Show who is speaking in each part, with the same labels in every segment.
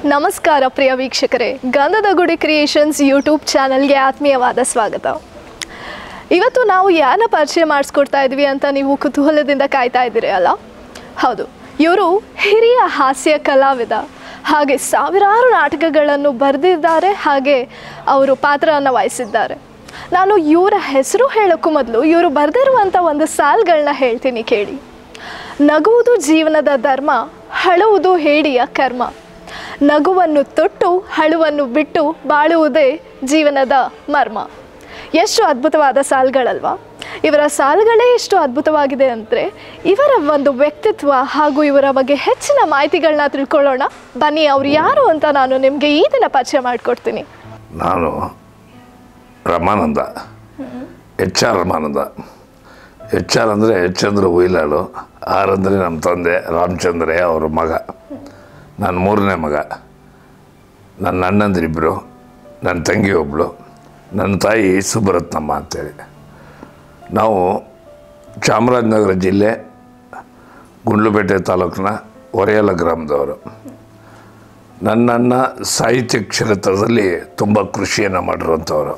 Speaker 1: ನಮಸ್ಕಾರ ಪ್ರಿಯ ವೀಕ್ಷಕರೇ ಗಂಧದ ಗುಡಿ ಕ್ರಿಯೇಷನ್ಸ್ ಯೂಟ್ಯೂಬ್ ಚಾನಲ್ಗೆ ಆತ್ಮೀಯವಾದ ಸ್ವಾಗತ ಇವತ್ತು ನಾವು ಯಾರನ್ನ ಪರಿಚಯ ಮಾಡಿಸ್ಕೊಡ್ತಾ ಇದ್ವಿ ಅಂತ ನೀವು ಕುತೂಹಲದಿಂದ ಕಾಯ್ತಾ ಇದ್ದೀರಿ ಅಲ್ಲ ಹೌದು ಇವರು ಹಿರಿಯ ಹಾಸ್ಯ ಕಲಾವಿದ ಹಾಗೆ ಸಾವಿರಾರು ನಾಟಕಗಳನ್ನು ಬರೆದಿದ್ದಾರೆ ಹಾಗೆ ಅವರು ಪಾತ್ರವನ್ನು ವಹಿಸಿದ್ದಾರೆ ನಾನು ಇವರ ಹೆಸರು ಹೇಳೋಕ್ಕೂ ಮೊದಲು ಇವರು ಬರೆದಿರುವಂಥ ಒಂದು ಸಾಲ್ಗಳನ್ನ ಹೇಳ್ತೀನಿ ಕೇಳಿ ನಗುವುದು ಜೀವನದ ಧರ್ಮ ಹಳುವುದು ಹೇಡಿಯ ಕರ್ಮ ನಗುವನ್ನು ತೊಟ್ಟು ಹಳುವನ್ನು ಬಿಟ್ಟು ಬಾಳುವುದೇ ಜೀವನದ ಮರ್ಮ ಎಷ್ಟು ಅದ್ಭುತವಾದ ಸಾಲುಗಳಲ್ವಾ ಇವರ ಸಾಲುಗಳೇ ಎಷ್ಟು ಅದ್ಭುತವಾಗಿದೆ ಅಂದರೆ ಇವರ ಒಂದು ವ್ಯಕ್ತಿತ್ವ ಹಾಗೂ ಇವರ ಬಗ್ಗೆ ಹೆಚ್ಚಿನ ಮಾಹಿತಿಗಳನ್ನ ತಿಳ್ಕೊಳ್ಳೋಣ ಬನ್ನಿ ಅವ್ರು ಯಾರು ಅಂತ ನಾನು ನಿಮಗೆ ಈ ದಿನ ಪರಿಚಯ ಮಾಡಿಕೊಡ್ತೀನಿ
Speaker 2: ನಾನು Ramananda H R Ramananda H R ಅಂದರೆ ಎಚ್ ಅಂದ್ರೆ ಉಯ್ಲಾಳು ಆರ್ ಅಂದರೆ ನಮ್ಮ ತಂದೆ ರಾಮಚಂದ್ರಯ್ಯ ಅವರ ಮಗ ನಾನು ಮೂರನೇ ಮಗ ನನ್ನ ಅಣ್ಣಂದಿರಿಬ್ಬರು ನನ್ನ ತಂಗಿ ಒಬ್ಬಳು ನನ್ನ ತಾಯಿ ಸುಬ್ಬರತ್ನಮ್ಮ ಅಂತೇಳಿ ನಾವು ಚಾಮರಾಜನಗರ ಜಿಲ್ಲೆ ಗುಂಡ್ಲುಪೇಟೆ ತಾಲೂಕಿನ ಒರೆಯಲ ಗ್ರಾಮದವರು ನನ್ನನ್ನು ಸಾಹಿತ್ಯ ಕ್ಷೇತ್ರದಲ್ಲಿ ತುಂಬ ಕೃಷಿಯನ್ನು ಮಾಡಿರುವಂಥವ್ರು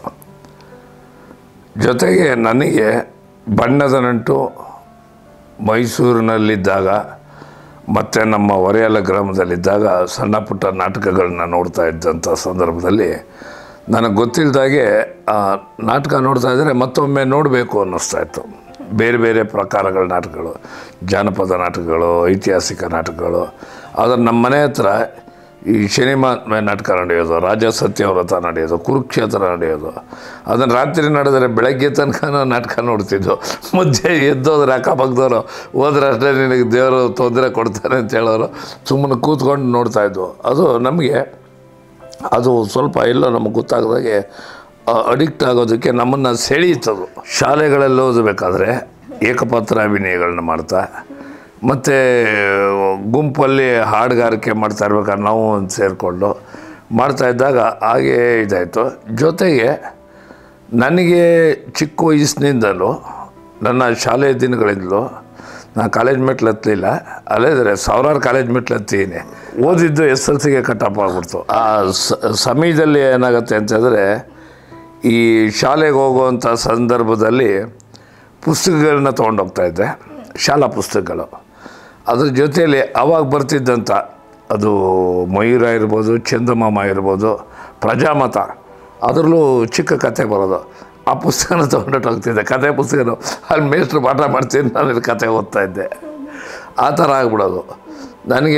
Speaker 2: ಜೊತೆಗೆ ನನಗೆ ಬಣ್ಣದ ನಂಟು ಮೈಸೂರಿನಲ್ಲಿದ್ದಾಗ ಮತ್ತು ನಮ್ಮ ಒರೆಯಲ ಗ್ರಾಮದಲ್ಲಿದ್ದಾಗ ಸಣ್ಣ ಪುಟ್ಟ ನಾಟಕಗಳನ್ನ ನೋಡ್ತಾ ಇದ್ದಂಥ ಸಂದರ್ಭದಲ್ಲಿ ನನಗೆ ಗೊತ್ತಿಲ್ಲದಾಗೆ ಆ ನಾಟಕ ನೋಡ್ತಾ ಇದ್ದರೆ ಮತ್ತೊಮ್ಮೆ ನೋಡಬೇಕು ಅನ್ನಿಸ್ತಾ ಇತ್ತು ಬೇರೆ ಬೇರೆ ಪ್ರಕಾರಗಳ ನಾಟಕಗಳು ಜಾನಪದ ನಾಟಕಗಳು ಐತಿಹಾಸಿಕ ನಾಟಕಗಳು ಆದರೆ ನಮ್ಮ ಮನೆ ಹತ್ರ ಈ ಸಿನಿಮಾ ನಾಟಕ ನಡೆಯೋದು ರಾಜ ಸತ್ಯವ್ರತ ನಡೆಯೋದು ಕುರುಕ್ಷೇತ್ರ ನಡೆಯೋದು ಅದನ್ನು ರಾತ್ರಿ ನಡೆದರೆ ಬೆಳಗ್ಗೆ ತನಕ ನಾವು ನಾಟಕ ನೋಡ್ತಿದ್ದು ಮಧ್ಯೆ ಎದ್ದೋದ್ರೆ ಅಕ್ಕಪಕ್ಕದವರು ಹೋದ್ರೆ ಅಷ್ಟೇ ನಿನಗೆ ದೇವರು ತೊಂದರೆ ಕೊಡ್ತಾರೆ ಅಂತ ಹೇಳೋರು ಸುಮ್ಮನೆ ಕೂತ್ಕೊಂಡು ನೋಡ್ತಾಯಿದ್ವು ಅದು ನಮಗೆ ಅದು ಸ್ವಲ್ಪ ಎಲ್ಲೋ ನಮಗೆ ಗೊತ್ತಾಗದಾಗೆ ಅಡಿಕ್ಟ್ ಆಗೋದಕ್ಕೆ ನಮ್ಮನ್ನು ಸೆಳೀತದು ಶಾಲೆಗಳಲ್ಲಿ ಓದಬೇಕಾದ್ರೆ ಏಕಪಾತ್ರ ಅಭಿನಯಗಳನ್ನ ಮಾಡ್ತಾ ಮತ್ತು ಗುಂಪಲ್ಲಿ ಹಾಡುಗಾರಿಕೆ ಮಾಡ್ತಾ ಇರ್ಬೇಕಾದ್ರೆ ನಾವು ಒಂದು ಸೇರಿಕೊಂಡು ಮಾಡ್ತಾ ಇದ್ದಾಗ ಹಾಗೇ ಇದಾಯಿತು ಜೊತೆಗೆ ನನಗೆ ಚಿಕ್ಕ ವಯಸ್ಸಿನಿಂದಲೂ ನನ್ನ ಶಾಲೆಯ ದಿನಗಳಿಂದಲೂ ನಾನು ಕಾಲೇಜ್ ಮೆಟ್ಲು ಹತ್ತಲಿಲ್ಲ ಅಲ್ಲಿದ್ರೆ ಸಾವಿರಾರು ಕಾಲೇಜ್ ಮೆಟ್ಲು ಹತ್ತೀನಿ ಓದಿದ್ದು ಎಸ್ ಎಲ್ ಸಿಗೆ ಕಟ್ಟಪ್ಪ ಆಗ್ಬಿಡ್ತು ಆ ಸ- ಸಮಯದಲ್ಲಿ ಏನಾಗುತ್ತೆ ಅಂತಂದರೆ ಈ ಶಾಲೆಗೆ ಹೋಗುವಂಥ ಸಂದರ್ಭದಲ್ಲಿ ಪುಸ್ತಕಗಳನ್ನ ತೊಗೊಂಡೋಗ್ತಾ ಇದ್ದೆ ಶಾಲಾ ಪುಸ್ತಕಗಳು ಅದ್ರ ಜೊತೆಯಲ್ಲಿ ಅವಾಗ ಬರ್ತಿದ್ದಂಥ ಅದು ಮಯೂರ ಇರ್ಬೋದು ಚಂದಮಾಮ ಇರ್ಬೋದು ಪ್ರಜಾಮತ ಅದರಲ್ಲೂ ಚಿಕ್ಕ ಕತೆ ಬರೋದು ಆ ಪುಸ್ತಕನ ತೊಗೊಂಡೋಗಿ ಹೋಗ್ತಿದ್ದೆ ಕತೆ ಪುಸ್ತಕನು ಅಲ್ಲಿ ಮೇಷ್ಟ್ರು ಪಾಠ ಮಾಡ್ತೀನಿ ನಾನು ಇಲ್ಲಿ ಕತೆ ಓದ್ತಾ ಇದ್ದೆ ಆ ಥರ ಆಗ್ಬಿಡೋದು ನನಗೆ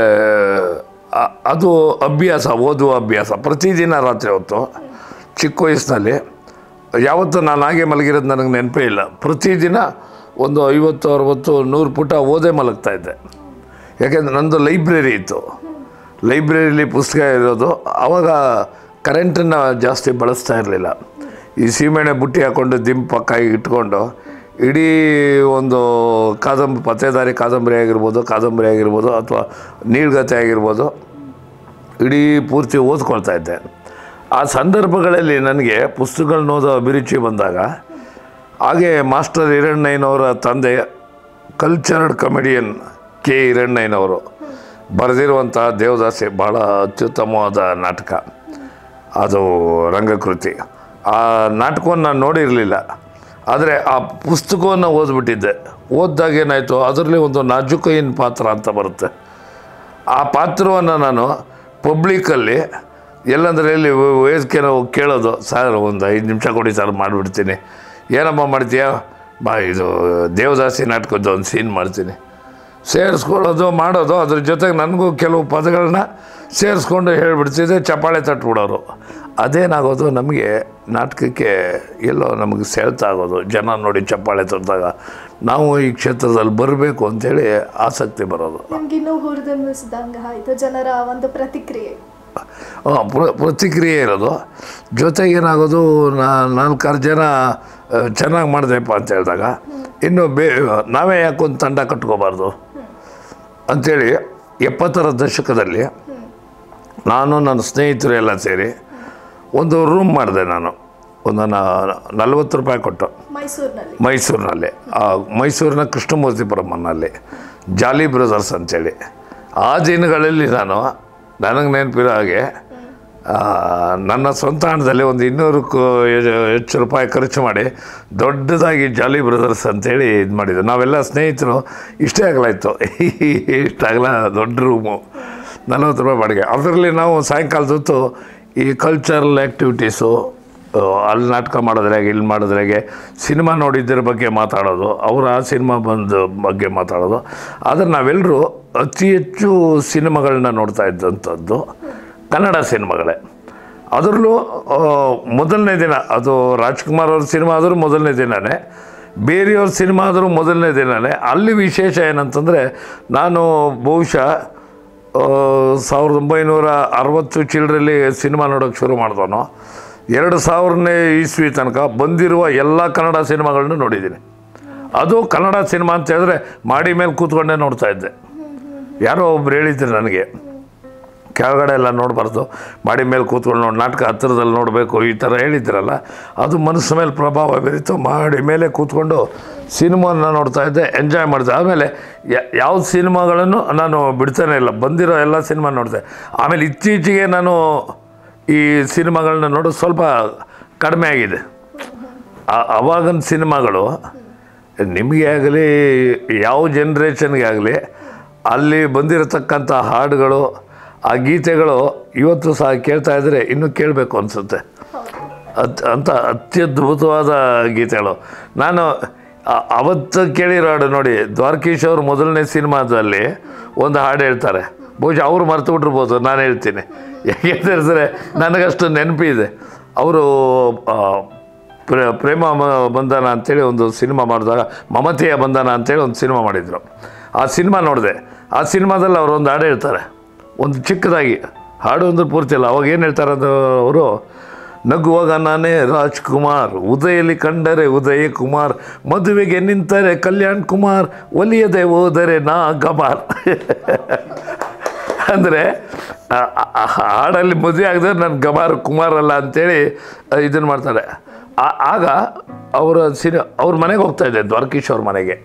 Speaker 2: ಆ- ಅದು ಅಭ್ಯಾಸ ಓದುವ ಅಭ್ಯಾಸ ಪ್ರತಿದಿನ ರಾತ್ರಿ ಹೊತ್ತು ಚಿಕ್ಕ ವಯಸ್ಸಿನಲ್ಲಿ ಯಾವತ್ತೂ ನಾನು ಹಾಗೆ ಮಲಗಿರೋದು ನನಗೆ ನೆನಪೇ ಇಲ್ಲ ಪ್ರತಿದಿನ ಒಂದು ಐವತ್ತು ಅರವತ್ತು ನೂರು ಪುಟ ಓದೇ ಮಲಗ್ತಾ ಇದ್ದೆ ಯಾಕೆಂದರೆ ನಂದು ಲೈಬ್ರರಿ ಇತ್ತು ಲೈಬ್ರರಿಲಿ ಪುಸ್ತಕ ಇರೋದು ಆವಾಗ ಕರೆಂಟನ್ನು ಜಾಸ್ತಿ ಬಳಸ್ತಾ ಇರಲಿಲ್ಲ ಈ ಸೀಮೆಣ್ಣೆ ಬುಟ್ಟಿ ಹಾಕ್ಕೊಂಡು ದಿಂಬು ಪಕ್ಕಾಗಿ ಇಟ್ಕೊಂಡು ಇಡೀ ಒಂದು ಕಾದಂಬರಿ ಪತ್ತೇದಾರಿ ಕಾದಂಬರಿ ಆಗಿರ್ಬೋದು ಕಾದಂಬರಿ ಆಗಿರ್ಬೋದು ಅಥವಾ ನೀಳ್ಗತೆ ಆಗಿರ್ಬೋದು ಇಡೀ ಪೂರ್ತಿ ಓದ್ಕೊಳ್ತಾ ಇದ್ದೆ ಆ ಸಂದರ್ಭಗಳಲ್ಲಿ ನನಗೆ ಪುಸ್ತಕಗಳನ್ನ ಓದೋ ಅಭಿರುಚಿ ಬಂದಾಗ ಹಾಗೆ ಮಾಸ್ಟರ್ ಹಿರಣ್ಣಯ್ಯನವರ ತಂದೆ ಕಲ್ಚರ್ಡ್ ಕಮಿಡಿಯನ್ ಕೆ ಹಿರಣ್ಣಯ್ಯನವರು ಬರೆದಿರುವಂಥ ದೇವದಾಸಿ ಭಾಳ ಅತ್ಯುತ್ತಮವಾದ ನಾಟಕ ಅದು ರಂಗಕೃತಿ ಆ ನಾಟಕವನ್ನು ನಾನು ನೋಡಿರಲಿಲ್ಲ ಆದರೆ ಆ ಪುಸ್ತಕವನ್ನು ಓದ್ಬಿಟ್ಟಿದ್ದೆ ಓದಿದಾಗ ಏನಾಯಿತು ಅದರಲ್ಲಿ ಒಂದು ನಾಜುಕೈನ್ ಪಾತ್ರ ಅಂತ ಬರುತ್ತೆ ಆ ಪಾತ್ರವನ್ನು ನಾನು ಪಬ್ಲಿಕ್ಕಲ್ಲಿ ಎಲ್ಲಂದ್ರೆ ಎಲ್ಲಿ ವೇದಿಕೆ ಹೋಗಿ ಕೇಳೋದು ಸರ್ ಒಂದು ಐದು ನಿಮಿಷ ಕೊಡಿ ಸರ್ ಮಾಡಿಬಿಡ್ತೀನಿ ಏನಮ್ಮ ಮಾಡ್ತೀಯಾ ಬಾ ಇದು ದೇವದಾಸಿ ನಾಟಕದ್ದು ಒಂದು ಸೀನ್ ಮಾಡ್ತೀನಿ ಸೇರಿಸ್ಕೊಳ್ಳೋದು ಮಾಡೋದು ಅದ್ರ ಜೊತೆಗೆ ನನಗೂ ಕೆಲವು ಪದಗಳನ್ನ ಸೇರಿಸ್ಕೊಂಡು ಹೇಳ್ಬಿಡ್ತಿದ್ದೆ ಚಪ್ಪಾಳೆ ತಟ್ಬಿಡೋರು ಅದೇನಾಗೋದು ನಮಗೆ ನಾಟಕಕ್ಕೆ ಎಲ್ಲೋ ನಮಗೆ ಸೆಳೆತ ಆಗೋದು ಜನ ನೋಡಿ ಚಪ್ಪಾಳೆ ತಟ್ಟಿದಾಗ ನಾವು ಈ ಕ್ಷೇತ್ರದಲ್ಲಿ ಬರಬೇಕು ಅಂತೇಳಿ ಆಸಕ್ತಿ ಬರೋದು
Speaker 1: ನಿಮ್ಗಿನ್ನೂ ಹುರಿದನ್ನಿಸಿದಂಗೆ ಆಯಿತು ಜನರ ಒಂದು ಪ್ರತಿಕ್ರಿಯೆ
Speaker 2: ಆ, ಪ್ರ- ಪ್ರತಿಕ್ರಿಯೆ ಇರೋದು ಜೊತೆಗೆ ಏನಾಗೋದು ನಾ ನಾಲ್ಕಾರು ಜನ ಚೆನ್ನಾಗಿ ಮಾಡಿದೆಪ್ಪ ಅಂತ ಹೇಳಿದಾಗ ಇನ್ನು ಬೇ ನಾವೇ ಯಾಕೊಂದು ತಂಡ ಕಟ್ಕೋಬಾರ್ದು ಅಂಥೇಳಿ ಎಪ್ಪತ್ತರ ದಶಕದಲ್ಲಿ ನಾನು ನನ್ನ ಸ್ನೇಹಿತರು ಎಲ್ಲ ಸೇರಿ ಒಂದು ರೂಮ್ ಮಾಡಿದೆ ನಾನು ಒಂದು ನ- ನಲ್ವತ್ತು ರೂಪಾಯಿ ಕೊಟ್ಟು
Speaker 1: ಮೈಸೂರಿನಲ್ಲಿ
Speaker 2: ಮೈಸೂರಿನಲ್ಲಿ ಆ ಮೈಸೂರಿನ ಕೃಷ್ಣಮೂರ್ತಿಪುರಮ್ಮನಲ್ಲಿ ಜಾಲಿ ಬ್ರದರ್ಸ್ ಅಂತೇಳಿ ಆ ದಿನಗಳಲ್ಲಿ ನಾನು ನನಗೆ ನೆನಪಿರೋ ಹಾಗೆ ಆ, ನನ್ನ ಸ್ವಂತ ಹಣದಲ್ಲಿ ಒಂದು ಇನ್ನೂರಕ್ಕೂ ಹೆ- ಹೆಚ್ಚು ರೂಪಾಯಿ ಖರ್ಚು ಮಾಡಿ ದೊಡ್ಡದಾಗಿ ಜಾಲಿ ಬ್ರದರ್ಸ್ ಅಂತೇಳಿ ಇದು ಮಾಡಿದ್ದು ನಾವೆಲ್ಲ ಸ್ನೇಹಿತರು ಇಷ್ಟೇ ಆಗಲ ಇತ್ತು ಇಷ್ಟಾಗಲ ದೊಡ್ಡ ರೂಮು ನಲವತ್ತು ರೂಪಾಯಿ ಬಾಡಿಗೆ ಅದರಲ್ಲಿ ನಾವು ಸಾಯಂಕಾಲದ ಹೊತ್ತು ಈ ಕಲ್ಚರಲ್ ಆ್ಯಕ್ಟಿವಿಟೀಸು ಅಲ್ಲಿ ನಾಟಕ ಮಾಡೋದ್ರಾಗೆ ಇಲ್ಲಿ ಮಾಡೋದ್ರಾಗೆ ಸಿನಿಮಾ ನೋಡಿದ್ದರ ಬಗ್ಗೆ ಮಾತಾಡೋದು ಅವರ ಆ ಸಿನಿಮಾ ಬಂದ ಬಗ್ಗೆ ಮಾತಾಡೋದು ಆದರೆ ನಾವೆಲ್ಲರೂ ಅತಿ ಹೆಚ್ಚು ಸಿನಿಮಾಗಳನ್ನ ನೋಡ್ತಾ ಇದ್ದಂಥದ್ದು ಕನ್ನಡ ಸಿನಿಮಾಗಳೇ ಅದರಲ್ಲೂ ಆ, ಮೊದಲನೇ ದಿನ ಅದು ರಾಜ್ಕುಮಾರ್ ಅವ್ರ ಸಿನಿಮಾ ಆದರೂ ಮೊದಲನೇ ದಿನವೇ ಬೇರೆಯವ್ರ ಸಿನಿಮಾ ಆದರೂ ಮೊದಲನೇ ದಿನವೇ ಅಲ್ಲಿ ವಿಶೇಷ ಏನಂತಂದರೆ ನಾನು ಬಹುಶಃ ಆ, ಸಾವಿರದ ಒಂಬೈನೂರ ಅರವತ್ತು ಚಿಲ್ಲರಲ್ಲಿ ಸಿನಿಮಾ ನೋಡೋಕ್ಕೆ ಶುರು ಮಾಡಿದವನು ಎರಡು ಸಾವಿರನೇ ಇಸ್ವಿ ತನಕ ಬಂದಿರುವ ಎಲ್ಲ ಕನ್ನಡ ಸಿನಿಮಾಗಳನ್ನೂ ನೋಡಿದ್ದೀನಿ ಅದು ಕನ್ನಡ ಸಿನಿಮಾ ಅಂತ ಹೇಳಿದ್ರೆ ಮಾಡಿ ಮೇಲೆ ಕೂತ್ಕೊಂಡೇ ನೋಡ್ತಾ ಇದ್ದೆ ಯಾರೋ ಒಬ್ರು ಹೇಳಿದ್ರು ನನಗೆ ಕೆಳಗಡೆ ಎಲ್ಲ ನೋಡಬಾರ್ದು ಮಾಡಿ ಮೇಲೆ ಕೂತ್ಕೊಂಡು ನೋಡಿ ನಾಟಕ ಹತ್ತಿರದಲ್ಲಿ ನೋಡಬೇಕು ಈ ಥರ ಹೇಳಿದ್ರಲ್ಲ ಅದು ಮನಸ್ಸು ಮೇಲೆ ಪ್ರಭಾವ ಬೀರಿತು ಮಾಡಿ ಮೇಲೆ ಕೂತ್ಕೊಂಡು ಸಿನಿಮಾನ ನೋಡ್ತಾ ಇದ್ದೆ ಎಂಜಾಯ್ ಮಾಡಿದೆ ಆಮೇಲೆ ಯ- ಯಾವ ಸಿನಿಮಾಗಳನ್ನು ನಾನು ಬಿಡ್ತಾನೆ ಇಲ್ಲ ಬಂದಿರೋ ಎಲ್ಲ ಸಿನಿಮಾ ನೋಡಿದೆ ಆಮೇಲೆ ಇತ್ತೀಚೆಗೆ ನಾನು ಈ ಸಿನಿಮಾಗಳನ್ನ ನೋಡೋದು ಸ್ವಲ್ಪ ಕಡಿಮೆ ಆಗಿದೆ ಆ- ಅವಾಗಿನ ಸಿನಿಮಾಗಳು ನಿಮಗೆ ಆಗಲಿ ಯಾವ ಜನ್ರೇಷನ್ಗೆ ಆಗಲಿ ಅಲ್ಲಿ ಬಂದಿರತಕ್ಕಂಥ ಹಾಡುಗಳು ಆ ಗೀತೆಗಳು ಇವತ್ತು ಸಹ ಕೇಳ್ತಾ ಇದ್ದರೆ ಇನ್ನೂ ಕೇಳಬೇಕು ಅನಿಸುತ್ತೆ ಅತ್ ಅಂತ ಅತ್ಯದ್ಭುತವಾದ ಗೀತೆಗಳು ನಾನು ಆ- ಅವತ್ತು ಕೇಳಿರೋ ಹಾಡು ನೋಡಿ ದ್ವಾರಕೀಶ್ ಅವ್ರ ಮೊದಲನೇ ಸಿನಿಮಾದಲ್ಲಿ ಒಂದು ಹಾಡು ಹೇಳ್ತಾರೆ ಬಹುಶಃ ಅವರು ಮರ್ತು ಬಿಟ್ಟಿರ್ಬೋದು ನಾನು ಹೇಳ್ತೀನಿ ಯಾಕೆ ಹೇಳಿದ್ರೆ ನನಗಷ್ಟು ನೆನಪಿದೆ ಅವರು ಪ್ರ- ಪ್ರೇಮ ಮ- ಬಂಧನ ಅಂತೇಳಿ ಒಂದು ಸಿನಿಮಾ ಮಾಡಿದಾಗ ಮಮತೆಯ ಬಂಧನ ಅಂತೇಳಿ ಒಂದು ಸಿನಿಮಾ ಮಾಡಿದರು ಆ ಸಿನಿಮಾ ನೋಡಿದೆ ಆ ಸಿನಿಮಾದಲ್ಲಿ ಅವರು ಒಂದು ಹಾಡು ಹೇಳ್ತಾರೆ ಒಂದು ಚಿಕ್ಕದಾಗಿ ಹಾಡು ಅಂದ್ರೆ ಪೂರ್ತಿ ಅಲ್ಲ ಅವಾಗ ಏನು ಹೇಳ್ತಾರೆ ಅಂದ್ರೆ ಅವರು ನಗುವಾಗ ನಾನೇ ರಾಜ್ಕುಮಾರ್ ಉದಯಲಿ ಕಂಡರೆ ಉದಯ ಕುಮಾರ್ ಮದುವೆಗೆ ನಿಂತರೆ ಕಲ್ಯಾಣ್ ಕುಮಾರ್ ಒಲಿಯದೆ ಹೋದರೆ ನಾ ಗಮಾರ್ ಅಂದರೆ ಹಾಡಲ್ಲಿ ಮದುವೆ ಆಗಿದ್ರೆ ನಾನು ಗಮಾರ್ ಕುಮಾರ್ ಅಲ್ಲ ಅಂತೇಳಿ ಇದನ್ನು ಮಾಡ್ತಾರೆ ಆ- ಆಗ ಅವರ ಸಿನಿ ಅವ್ರ ಮನೆಗೆ ಹೋಗ್ತಾ ಇದ್ದೆ ದ್ವಾರಕೀಶ್ ಅವ್ರ ಮನೆಗೆ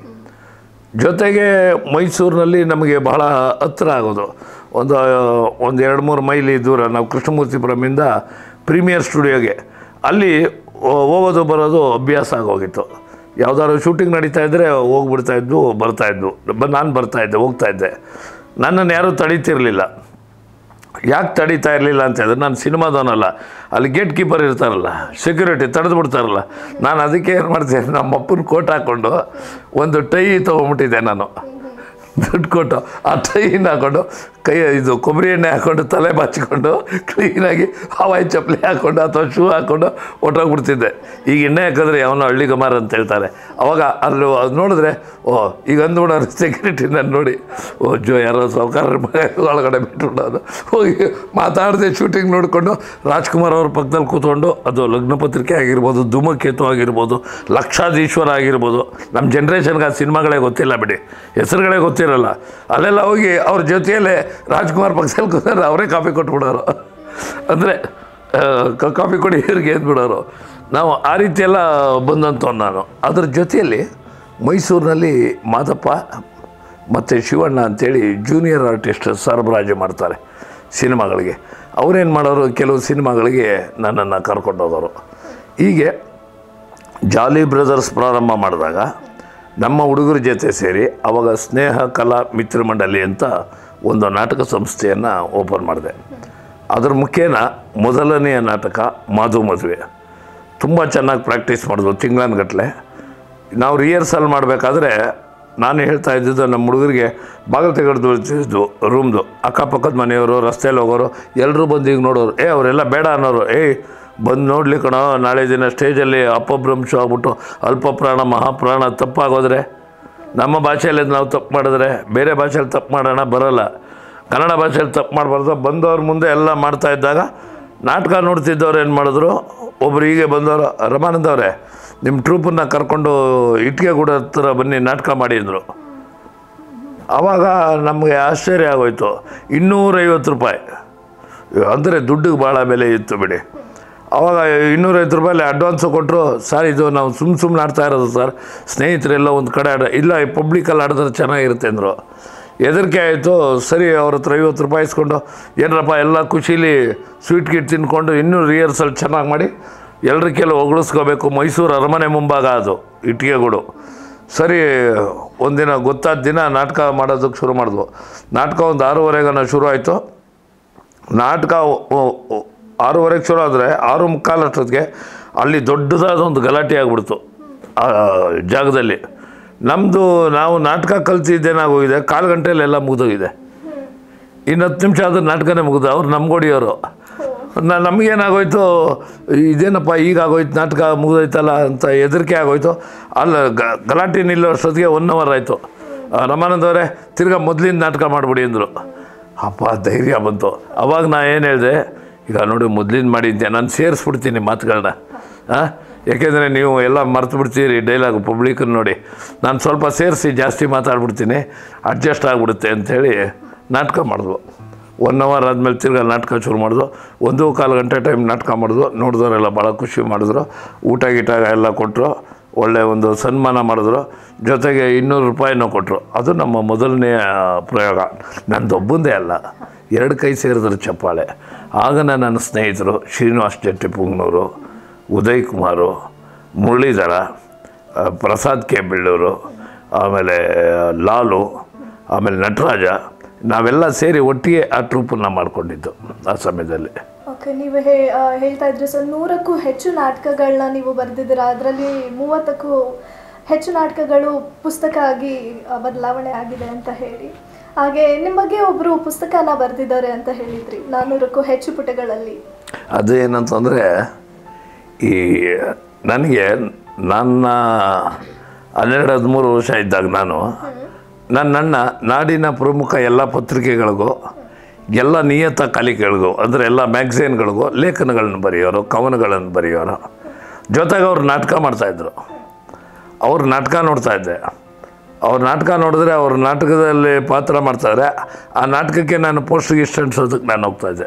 Speaker 2: ಜೊತೆಗೆ ಮೈಸೂರಿನಲ್ಲಿ ನಮಗೆ ಬಹಳ ಹತ್ತಿರ ಆಗೋದು ಒಂದು ಒಂದು ಎರಡು ಮೂರು ಮೈಲಿ ದೂರ ನಾವು ಕೃಷ್ಣಮೂರ್ತಿಪುರಮಿಂದ ಪ್ರೀಮಿಯರ್ ಸ್ಟುಡಿಯೋಗೆ ಅಲ್ಲಿ ಹೋ- ಹೋಗೋದು ಬರೋದು ಅಭ್ಯಾಸ ಆಗೋಗಿತ್ತು ಯಾವುದಾದ್ರು ಶೂಟಿಂಗ್ ನಡೀತಾ ಇದ್ದರೆ ಹೋಗ್ಬಿಡ್ತಾ ಇದ್ವು ಬರ್ತಾ ಇದ್ವು ಬ- ನಾನು ಬರ್ತಾ ಇದ್ದೆ ಹೋಗ್ತಾ ಇದ್ದೆ ನನ್ನನ್ನು ಯಾರೂ ತಡೀತಿರಲಿಲ್ಲ ಯಾಕೆ ತಡೀತಾ ಇರಲಿಲ್ಲ ಅಂತ ಹೇಳಿದ್ರೆ ನಾನು ಸಿನಿಮಾದವನಲ್ಲ ಅಲ್ಲಿ ಗೇಟ್ ಕೀಪರ್ ಇರ್ತಾರಲ್ಲ ಸೆಕ್ಯೂರಿಟಿ ತಡೆದು ಬಿಡ್ತಾರಲ್ಲ ನಾನು ಅದಕ್ಕೆ ಏನು ಮಾಡ್ತೀನಿ ನಮ್ಮ ಅಪ್ಪನ ಕೋಟ್ ಹಾಕ್ಕೊಂಡು ಒಂದು ಟೈ ತೊಗೊಂಬಿಟ್ಟಿದ್ದೆ ನಾನು ದುಡ್ಡು ಕೊಟ್ಟು ಆ ಟೈನ ಹಾಕ್ಕೊಂಡು ಕೈ ಇದು ಕೊಬ್ಬರಿ ಎಣ್ಣೆ ಹಾಕ್ಕೊಂಡು ತಲೆ ಬಾಚಿಕೊಂಡು ಕ್ಲೀನಾಗಿ ಹವಾಯಿ ಚಪ್ಪಲಿ ಹಾಕ್ಕೊಂಡು ಅಥವಾ ಶೂ ಹಾಕ್ಕೊಂಡು ಹೊಟ್ಟೋಗ್ಬಿಡ್ತಿದ್ದೆ ಈಗ ಎಣ್ಣೆ ಹಾಕಿದ್ರೆ ಅವನು ಹಳ್ಳಿ ಗಮಾರ್ ಅಂತ ಹೇಳ್ತಾರೆ ಅವಾಗ ಅಲ್ಲಿ ಅದು ನೋಡಿದ್ರೆ ಓ ಈಗ ಅಂದ್ಬಿಡೋರು ಸೆಕ್ಯೂರಿಟಿ ನಾನು ನೋಡಿ ಓ ಜೋ ಯಾರೋ ಸಾವುಕಾರ ಒಳಗಡೆ ಬಿಟ್ಬಿಡೋದು ಹೋಗಿ ಮಾತಾಡದೆ ಶೂಟಿಂಗ್ ನೋಡಿಕೊಂಡು ರಾಜ್ಕುಮಾರ್ ಅವ್ರ ಪಕ್ಕದಲ್ಲಿ ಕೂತ್ಕೊಂಡು ಅದು ಲಗ್ನ ಪತ್ರಿಕೆ ಆಗಿರ್ಬೋದು ಧೂಮಕೇತು ಆಗಿರ್ಬೋದು ಲಕ್ಷಾಧೀಶ್ವರ ಆಗಿರ್ಬೋದು ನಮ್ಮ ಜನ್ರೇಷನ್ಗೆ ಆ ಸಿನಿಮಾಗಳೇ ಗೊತ್ತಿಲ್ಲ ಬಿಡಿ ಹೆಸರುಗಳೇ ಗೊತ್ತಿರಲ್ಲ ಅಲ್ಲೆಲ್ಲ ಹೋಗಿ ಅವ್ರ ಜೊತೆಯಲ್ಲೇ ರಾಜ್ಕುಮಾರ್ ಪಕ್ಕದಲ್ಲಿ ಕೂತ್ರೆ ಅವರೇ ಕಾಫಿ ಕೊಟ್ಬಿಡೋರು ಅಂದರೆ ಕಾಫಿ ಕೊಡಿ ಇವ್ರಿಗೆ ಎದ್ಬಿಡೋರು ನಾವು ಆ ರೀತಿಯೆಲ್ಲ ಬಂದಂಥವ್ನು ನಾನು ಅದ್ರ ಜೊತೆಯಲ್ಲಿ ಮೈಸೂರಿನಲ್ಲಿ ಮಾದಪ್ಪ ಮತ್ತು ಶಿವಣ್ಣ ಅಂತೇಳಿ ಜೂನಿಯರ್ ಆರ್ಟಿಸ್ಟ್ ಸರಬರಾಜು ಮಾಡ್ತಾರೆ ಸಿನಿಮಾಗಳಿಗೆ ಅವರೇನು ಮಾಡೋರು ಕೆಲವು ಸಿನಿಮಾಗಳಿಗೆ ನನ್ನನ್ನು ಕರ್ಕೊಂಡು ಹೋಗೋರು ಹೀಗೆ ಜಾಲಿ ಬ್ರದರ್ಸ್ ಪ್ರಾರಂಭ ಮಾಡಿದಾಗ ನಮ್ಮ ಹುಡುಗರ ಜೊತೆ ಸೇರಿ ಅವಾಗ ಸ್ನೇಹ ಕಲಾ ಮಿತ್ರ ಮಂಡಳಿ ಅಂತ ಒಂದು ನಾಟಕ ಸಂಸ್ಥೆಯನ್ನು ಓಪನ್ ಮಾಡಿದೆ ಅದ್ರ ಮುಖೇನ ಮೊದಲನೆಯ ನಾಟಕ ಮಾಧು ಮದುವೆ ತುಂಬ ಚೆನ್ನಾಗಿ ಪ್ರಾಕ್ಟೀಸ್ ಮಾಡಿದ್ವು ತಿಂಗಳನ್ಗಟ್ಲೆ ನಾವು ರಿಹರ್ಸಲ್ ಮಾಡಬೇಕಾದ್ರೆ ನಾನು ಹೇಳ್ತಾ ಇದ್ದಿದ್ದು ನಮ್ಮ ಹುಡುಗರಿಗೆ ಬಾಗಿಲು ತೆಗೆದು ಬರ್ತಿದ್ದು ರೂಮ್ದು ಅಕ್ಕಪಕ್ಕದ ಮನೆಯವರು ರಸ್ತೆಯಲ್ಲಿ ಹೋಗೋರು ಎಲ್ಲರೂ ಬಂದು ಈಗ ನೋಡೋರು ಏ ಅವರೆಲ್ಲ ಬೇಡ ಅನ್ನೋರು ಏಯ್ ಬಂದು ನೋಡ್ಲಿ ಕಣೋ ನಾಳೆ ದಿನ ಸ್ಟೇಜಲ್ಲಿ ಅಪಭ್ರಂಶ ಆಗ್ಬಿಟ್ಟು ಅಲ್ಪ ಪ್ರಾಣ ಮಹಾಪ್ರಾಣ ತಪ್ಪಾಗೋದ್ರೆ ನಮ್ಮ ಭಾಷೆಯಲ್ಲಿ ನಾವು ತಪ್ಪು ಮಾಡಿದ್ರೆ ಬೇರೆ ಭಾಷೆಯಲ್ಲಿ ತಪ್ಪು ಮಾಡೋಣ ಬರೋಲ್ಲ ಕನ್ನಡ ಭಾಷೆಯಲ್ಲಿ ತಪ್ಪು ಮಾಡಬಾರ್ದು ಬಂದವ್ರ ಮುಂದೆ ಎಲ್ಲ ಮಾಡ್ತಾ ಇದ್ದಾಗ ನಾಟಕ ನೋಡ್ತಿದ್ದವ್ರು ಏನು ಮಾಡಿದ್ರು ಒಬ್ರು ಹೀಗೆ ಬಂದವರು ರಮಾನಂದ ಅವರೇ ನಿಮ್ಮ ಟ್ರೂಪನ್ನು ಕರ್ಕೊಂಡು ಇಟ್ಟಿಗೆ ಕೂಡ ಹತ್ರ ಬನ್ನಿ ನಾಟಕ ಮಾಡಿದ್ರು ಆವಾಗ ನಮಗೆ ಆಶ್ಚರ್ಯ ಆಗೋಯ್ತು ಇನ್ನೂರೈವತ್ತು ರೂಪಾಯಿ ಅಂದರೆ ದುಡ್ಡಿಗೆ ಭಾಳ ಬೆಲೆ ಇತ್ತು ಬಿಡಿ ಆವಾಗ ಇನ್ನೂರೈವತ್ತು ರೂಪಾಯಲ್ಲಿ ಅಡ್ವಾನ್ಸು ಕೊಟ್ಟರು ಸರ್ ಇದು ನಾವು ಸುಮ್ಮ ಸುಮ್ಮನೆ ಆಡ್ತಾ ಇರೋದು ಸರ್ ಸ್ನೇಹಿತರೆಲ್ಲ ಒಂದು ಕಡೆ ಆಡ ಇಲ್ಲ ಪಬ್ಲಿಕಲ್ಲಿ ಆಡಿದ್ರೆ ಚೆನ್ನಾಗಿರುತ್ತೆ ಅಂದರು ಹೆದರಿಕೆ ಆಯಿತು ಸರಿ ಅವ್ರ ಹತ್ರ ಐವತ್ತು ರೂಪಾಯಿ ಇಸ್ಕೊಂಡು ಏನರಪ್ಪ ಎಲ್ಲ ಖುಷೀಲಿ ಸ್ವೀಟ್ ಗಿಟ್ ತಿನ್ಕೊಂಡು ಇನ್ನೂ ರಿಹರ್ಸಲ್ ಚೆನ್ನಾಗಿ ಮಾಡಿ ಎಲ್ಲರ ಕೆಲ ಹೊಗಳಿಸ್ಕೋಬೇಕು ಮೈಸೂರು ಅರಮನೆ ಮುಂಭಾಗ ಅದು ಇಟ್ಟಿಗೆಗಳು ಸರಿ ಒಂದಿನ ಗೊತ್ತಾದ ದಿನ ನಾಟಕ ಮಾಡೋದಕ್ಕೆ ಶುರು ಮಾಡಿದ್ವು ನಾಟಕ ಒಂದು ಆರೂವರೆಗೆ ಶುರು ಆಯಿತು ನಾಟಕ ಒ- ಒ- ಒ- ಆರೂವರೆಗೆ ಶುರು ಆದರೆ ಆರು ಮುಕ್ಕಾಲು ಅಷ್ಟೊತ್ತಿಗೆ ಅಲ್ಲಿ ದೊಡ್ಡದಾದ ಒಂದು ಗಲಾಟೆ ಆಗಿಬಿಡ್ತು ಆ ಜಾಗದಲ್ಲಿ ನಮ್ಮದು ನಾವು ನಾಟಕ ಕಲ್ತಿದ್ದೇನಾಗೋಗಿದೆ ಕಾಲು ಗಂಟೆಯಲ್ಲೆಲ್ಲ ಮುಗಿದೋಗಿದೆ ಇನ್ನು ಹತ್ತು ನಿಮಿಷ ಆದ್ರೆ ನಾಟಕನೇ ಮುಗಿದು ಅವ್ರು ನಮ್ಗೊಡಿಯೋರು ನಾ ನಮಗೇನಾಗೋಯ್ತು ಇದೇನಪ್ಪ ಈಗ ಆಗೋಯ್ತು ನಾಟಕ ಮುಗಿದೋಯ್ತಲ್ಲ ಅಂತ ಹೆದರಿಕೆ ಆಗೋಯ್ತು ಅಲ್ಲ ಗ- ಗಲಾಟೆ ನಿಲ್ಲೋ ಅಷ್ಟೊತ್ತಿಗೆ ಒನ್ ಅವರ್ ಆಯಿತು ರಮಾನಂದ್ ಅವರೇ ತಿರ್ಗಾ ಮೊದಲಿಂದ ನಾಟಕ ಮಾಡಿಬಿಡಿ ಅಂದರು ಅಪ್ಪ ಧೈರ್ಯ ಬಂತು ಅವಾಗ ನಾ ಏನು ಹೇಳಿದೆ ಈಗ ನೋಡಿ ಮೊದಲಿಂದ ಮಾಡಿದ್ದೆ ನಾನು ಸೇರಿಸ್ಬಿಡ್ತೀನಿ ಮಾತುಗಳನ್ನ ಹಾಂ ಯಾಕೆಂದರೆ ನೀವು ಎಲ್ಲ ಮರ್ತು ಬಿಡ್ತೀರಿ ಡೈಲಾಗ್ ಪಬ್ಲಿಕನ್ನು ನೋಡಿ ನಾನು ಸ್ವಲ್ಪ ಸೇರಿಸಿ ಜಾಸ್ತಿ ಮಾತಾಡ್ಬಿಡ್ತೀನಿ ಅಡ್ಜಸ್ಟ್ ಆಗಿಬಿಡುತ್ತೆ ಅಂಥೇಳಿ ನಾಟಕ ಮಾಡಿದ್ವು ಒನ್ ಅವರ್ ಆದಮೇಲೆ ತಿರ್ಗಾ ನಾಟಕ ಶುರು ಮಾಡಿದ್ವು ಒಂದು ಕಾಲು ಗಂಟೆ ಟೈಮ್ ನಾಟಕ ಮಾಡಿದ್ವು ನೋಡಿದವರೆಲ್ಲ ಭಾಳ ಖುಷಿ ಮಾಡಿದ್ರು ಊಟ ಗೀಟ ಎಲ್ಲ ಕೊಟ್ಟರು ಒಳ್ಳೆಯ ಒಂದು ಸನ್ಮಾನ ಮಾಡಿದ್ರು ಜೊತೆಗೆ ಇನ್ನೂರು ರೂಪಾಯಿನೂ ಕೊಟ್ಟರು ಅದು ನಮ್ಮ ಮೊದಲನೆಯ ಪ್ರಯೋಗ ನಂದೊಬ್ಬಂದೇ ಅಲ್ಲ ಎರಡು ಕೈ ಸೇರಿದ್ರು ಚಪ್ಪಾಳೆ ಆಗ ನನ್ನ ಸ್ನೇಹಿತರು ಶ್ರೀನಿವಾಸ್ ಜಟ್ಟಿ ಪುಂಗ್ನೂರು ಉದಯ್ ಕುಮಾರು ಮುರಳೀಧರ ಆ, ಪ್ರಸಾದ್ ಕೆ ಬೆಳ್ಳೂರು ಆಮೇಲೆ ಲಾಲು ಆಮೇಲೆ ನಟರಾಜ ನಾವೆಲ್ಲ ಸೇರಿ ಒಟ್ಟಿಗೆ ಆ ಟ್ರೂಪನ್ನು ಮಾಡಿಕೊಂಡಿದ್ದು ಆ ಸಮಯದಲ್ಲಿ
Speaker 1: ಓಕೆ ನೀವು ಹೇ ಆ, ಹೇಳ್ತಾ ಇದ್ರಿ ಸರ್ ನೂರಕ್ಕೂ ಹೆಚ್ಚು ನಾಟಕಗಳನ್ನ ನೀವು ಬರೆದಿದ್ದೀರಾ ಅದರಲ್ಲಿ ಮೂವತ್ತಕ್ಕೂ ಹೆಚ್ಚು ನಾಟಕಗಳು ಪುಸ್ತಕ ಆಗಿ ಆ, ಬದಲಾವಣೆ ಆಗಿದೆ ಅಂತ ಹೇಳಿ ಹಾಗೆ ನಿಮ್ಮ ಬಗ್ಗೆ ಒಬ್ಬರು ಪುಸ್ತಕನ ಬರೆದಿದ್ದಾರೆ ಅಂತ ಹೇಳಿದ್ರಿ ನಾನ್ನೂರಕ್ಕೂ ಹೆಚ್ಚು ಪುಟಗಳಲ್ಲಿ
Speaker 2: ಅದು ಏನಂತಂದರೆ ಈ ನನಗೆ ನನ್ನ ಹನ್ನೆರಡು ಹದಿಮೂರು ವರ್ಷ ಇದ್ದಾಗ ನಾನು ನನ್ನ ಅಣ್ಣ ನಾಡಿನ ಪ್ರಮುಖ ಎಲ್ಲ ಪತ್ರಿಕೆಗಳಿಗೂ ಎಲ್ಲ ನಿಯತ ಕಲಿಕೆಗಳಿಗೂ ಅಂದರೆ ಎಲ್ಲ ಮ್ಯಾಗ್ಝಿನ್ಗಳಿಗೂ ಲೇಖನಗಳನ್ನು ಬರೆಯೋರು ಕವನಗಳನ್ನು ಬರೆಯೋರು ಜೊತೆಗೆ ಅವ್ರು ನಾಟಕ ಮಾಡ್ತಾಯಿದ್ರು ಅವ್ರ ನಾಟಕ ನೋಡ್ತಾ ಇದ್ದೆ ಅವ್ರ ನಾಟಕ ನೋಡಿದ್ರೆ ಅವ್ರ ನಾಟಕದಲ್ಲಿ ಪಾತ್ರ ಮಾಡ್ತಾಯಿದ್ರೆ ಆ ನಾಟಕಕ್ಕೆ ನಾನು ಪೋಸ್ಟ್ ಗಿಸ್ಟ್ ಅಂಟಿಸೋದಕ್ಕೆ ನಾನು ಹೋಗ್ತಾಯಿದ್ದೆ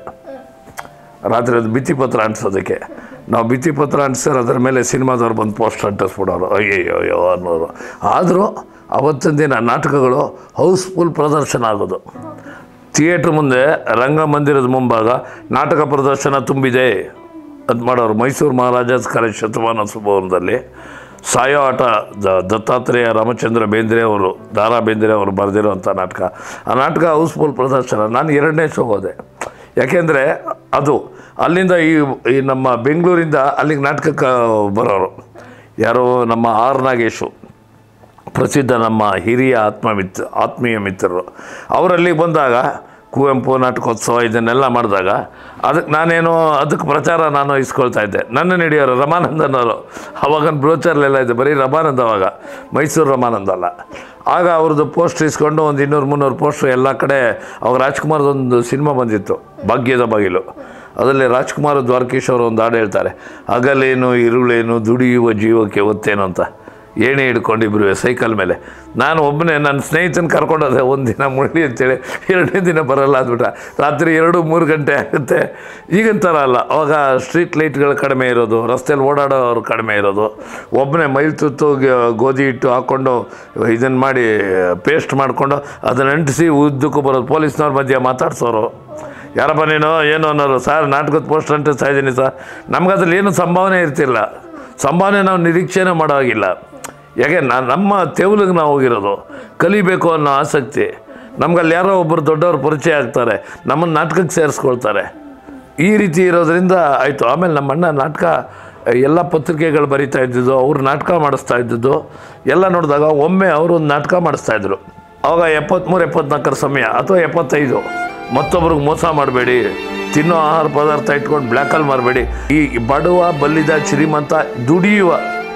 Speaker 2: ರಾತ್ರಿ ಅದು ಭಿತ್ತಿಪತ್ರ ಅಂಟಿಸೋದಕ್ಕೆ ನಾವು ಭಿತ್ತಿಪತ್ರ ಅಂಟಿಸಿದ್ರೆ ಅದ್ರ ಮೇಲೆ ಸಿನಿಮಾದವ್ರು ಬಂದು ಪೋಸ್ಟ್ ಅಂಟಿಸ್ಬಿಡೋರು ಅಯ್ಯಯ್ಯೋ ಅಯ್ಯೋ ಅನ್ನೋರು ಆದರೂ ಅವತ್ತಿನ ದಿನ ನಾಟಕಗಳು ಹೌಸ್ಫುಲ್ ಪ್ರದರ್ಶನ ಆಗೋದು ಥಿಯೇಟ್ರ್ ಮುಂದೆ ರಂಗಮಂದಿರದ ಮುಂಭಾಗ ನಾಟಕ ಪ್ರದರ್ಶನ ತುಂಬಿದೆ ಅಂತ ಮಾಡೋರು ಮೈಸೂರು ಮಹಾರಾಜಾಸ್ ಕಾಲೇಜ್ ಶತಮಾನೋತ್ಸವದಲ್ಲಿ ಸಾಯೋ ಆಟ ದ ದತ್ತಾತ್ರೇಯ ರಾಮಚಂದ್ರ ಬೇಂದ್ರೆ ಅವರು ದಾರಾ ಬೇಂದ್ರೆ ಅವರು ಬರೆದಿರೋಂಥ ನಾಟಕ ಆ ನಾಟಕ ಹೌಸ್ಫುಲ್ ಪ್ರದರ್ಶನ ನಾನು ಎರಡನೇ ಶೋ ಹೋದೆ ಯಾಕೆಂದರೆ ಅದು ಅಲ್ಲಿಂದ ಈ ಈ ನಮ್ಮ ಬೆಂಗಳೂರಿಂದ ಅಲ್ಲಿಗೆ ನಾಟಕಕ್ಕೆ ಬರೋರು ಯಾರೋ ನಮ್ಮ ಆರ್ ನಾಗೇಶು ಪ್ರಸಿದ್ಧ ನಮ್ಮ ಹಿರಿಯ ಆತ್ಮಮಿತ್ರ ಆತ್ಮೀಯ ಮಿತ್ರರು ಅವರಲ್ಲಿ ಬಂದಾಗ ಕುವೆಂಪು ನಾಟಕೋತ್ಸವ ಇದನ್ನೆಲ್ಲ ಮಾಡಿದಾಗ ಅದಕ್ಕೆ ನಾನೇನು ಅದಕ್ಕೆ ಪ್ರಚಾರ ನಾನು ಇಸ್ಕೊಳ್ತಾ ಇದ್ದೆ ನನ್ನ ಹಿಡಿಯೋರು ರಮಾನಂದನವರು ಅವಾಗಿನ ಬ್ರೋಚರ್ಲೆಲ್ಲ ಇದೆ ಬರೀ ರಮಾನಂದ ಅವಾಗ ಮೈಸೂರು ರಮಾನಂದ ಅಲ್ಲ ಆಗ ಅವ್ರದ್ದು ಪೋಸ್ಟ್ ಇಸ್ಕೊಂಡು ಒಂದು ಇನ್ನೂರು ಮುನ್ನೂರು ಪೋಸ್ಟ್ರು ಎಲ್ಲ ಕಡೆ ಅವಾಗ ರಾಜ್ಕುಮಾರ್ದೊಂದು ಸಿನಿಮಾ ಬಂದಿತ್ತು ಭಾಗ್ಯದ ಬಾಗಿಲು ಅದರಲ್ಲಿ ರಾಜ್ಕುಮಾರ್ ದ್ವಾರಕೀಶ್ ಅವರು ಒಂದು ಹಾಡು ಹೇಳ್ತಾರೆ ಹಗಲೇನು ಇರುಳೇನು ದುಡಿಯುವ ಜೀವಕ್ಕೆ ಒತ್ತೇನು ಅಂತ ಏಣಿ ಹಿಡ್ಕೊಂಡಿಬ್ರು ಸೈಕಲ್ ಮೇಲೆ ನಾನು ಒಬ್ಬನೇ ನನ್ನ ಸ್ನೇಹಿತನ ಕರ್ಕೊಂಡೋದೆ ಒಂದು ದಿನ ಮುಳ್ಳಿ ಅಂತೇಳಿ ಎರಡನೇ ದಿನ ಬರಲ್ಲ ಅಂದ್ಬಿಟ್ಟ ರಾತ್ರಿ ಎರಡು ಮೂರು ಗಂಟೆ ಆಗುತ್ತೆ ಈಗಿನ ಥರ ಅಲ್ಲ ಅವಾಗ ಸ್ಟ್ರೀಟ್ ಲೈಟ್ಗಳು ಕಡಿಮೆ ಇರೋದು ರಸ್ತೆಯಲ್ಲಿ ಓಡಾಡೋರು ಕಡಿಮೆ ಇರೋದು ಒಬ್ಬನೇ ಮೈಲ್ ತುತ್ತು ಗ- ಗೋಧಿ ಹಿಟ್ಟು ಹಾಕ್ಕೊಂಡು ಇದನ್ನು ಮಾಡಿ ಪೇಸ್ಟ್ ಮಾಡಿಕೊಂಡು ಅದನ್ನು ಅಂಟಿಸಿ ಉದ್ದಕ್ಕೂ ಬರೋದು ಪೊಲೀಸ್ನವ್ರ ಮಧ್ಯೆ ಮಾತಾಡ್ಸೋರು ಯಾರಪ್ಪ ನೀನು ಏನು ಅನ್ನೋರು ಸರ್ ನಾಟಕದ ಪೋಸ್ಟ್ ಅಂಟಿಸ್ತಾ ಇದ್ದೀನಿ ಸರ್ ನಮ್ಗದ್ರಲ್ಲಿ ಏನು ಸಂಭಾವನೆ ಇರ್ತಿಲ್ಲ ಸಂಭಾವನೆ ನಾವು ನಿರೀಕ್ಷೆನೇ ಮಾಡೋ ಹಾಗಿಲ್ಲ ಯಾಕೆ ನಾ ನಮ್ಮ ತೆವಲಿಗೆ ನಾವು ಹೋಗಿರೋದು ಕಲಿಬೇಕು ಅನ್ನೋ ಆಸಕ್ತಿ ನಮ್ಗಲ್ಲಿ ಯಾರೋ ಒಬ್ಬರು ದೊಡ್ಡವ್ರು ಪರಿಚಯ ಆಗ್ತಾರೆ ನಮ್ಮನ್ನು ನಾಟಕಕ್ಕೆ ಸೇರಿಸ್ಕೊಳ್ತಾರೆ ಈ ರೀತಿ ಇರೋದ್ರಿಂದ ಆಯಿತು ಆಮೇಲೆ ನಮ್ಮ ಅಣ್ಣ ನಾಟಕ ಎಲ್ಲ ಪತ್ರಿಕೆಗಳು ಬರಿತಾ ಇದ್ದಿದ್ದು ಅವ್ರು ನಾಟಕ ಮಾಡಿಸ್ತಾ ಇದ್ದಿದ್ದು ಎಲ್ಲ ನೋಡಿದಾಗ ಒಮ್ಮೆ ಅವರು ಒಂದು ನಾಟಕ ಮಾಡಿಸ್ತಾ ಇದ್ರು ಅವಾಗ ಎಪ್ಪತ್ತ್ಮೂರು ಎಪ್ಪತ್ನಾಲ್ಕರ ಸಮಯ ಅಥವಾ ಎಪ್ಪತ್ತೈದು ಮತ್ತೊಬ್ರಿಗೆ ಮೋಸ ಮಾಡಬೇಡಿ ತಿನ್ನೋ ಆಹಾರ ಪದಾರ್ಥ ಇಟ್ಕೊಂಡು ಬ್ಲ್ಯಾಕಲ್ಲಿ ಮಾರಬೇಡಿ ಈ ಬಡವ ಬಲ್ಲಿದ ಶ್ರೀಮಂತ ದುಡಿಯುವ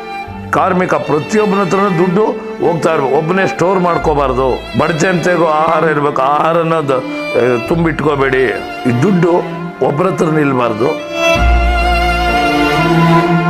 Speaker 2: ಕಾರ್ಮಿಕ ಪ್ರತಿಯೊಬ್ಬನ ಹತ್ರನೂ ದುಡ್ಡು ಹೋಗ್ತಾ ಇರ್ಬೇಕು ಒಬ್ಬನೇ ಸ್ಟೋರ್ ಮಾಡ್ಕೋಬಾರ್ದು ಬಡ ಜನತೆಗೂ ಆಹಾರ ಇರಬೇಕು ಆಹಾರನ ದ- ಆ, ತುಂಬಿಟ್ಕೋಬೇಡಿ ಈ ದುಡ್ಡು ಒಬ್ಬರ ಹತ್ರ ನಿಲ್ಬಾರ್ದು